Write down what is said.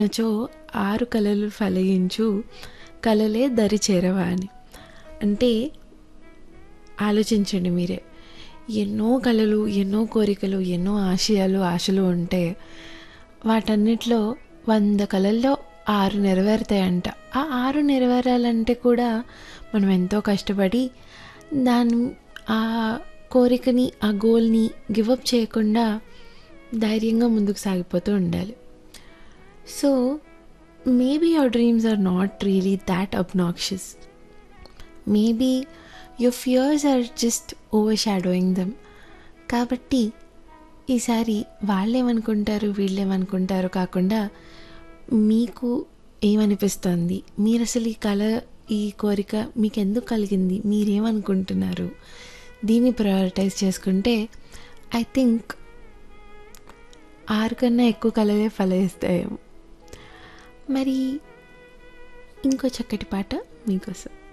చో ఆరు కలలు ఫలించు కలలే దరి చేరవా అని అంటే ఆలోచించండి మీరే ఎన్నో కలలు ఎన్నో కోరికలు ఎన్నో ఆశయాలు ఆశలు ఉంటే వాటన్నిటిలో వంద కళల్లో ఆరు నెరవేరుతాయంట ఆ ఆరు నెరవేరాలంటే కూడా మనం ఎంతో కష్టపడి దాని ఆ కోరికని ఆ గోల్ని గివప్ చేయకుండా ధైర్యంగా ముందుకు సాగిపోతూ ఉండాలి so maybe your dreams are not really that obnoxious maybe your fears are just overshadowing them కాబట్టి ఈసారి వాళ్ళేమనుకుంటారు వీళ్ళేమనుకుంటారు కాకుండా మీకు ఏమనిపిస్తుంది మీరు అసలు ఈ కళ ఈ కోరిక మీకు ఎందుకు కలిగింది మీరేమనుకుంటున్నారు దీన్ని ప్రయారిటైజ్ చేసుకుంటే ఐ థింక్ ఆరు కన్నా ఎక్కువ కళలే ఫలిస్తాయేమో మరి ఇంకో చక్కటి పాట మీకోసం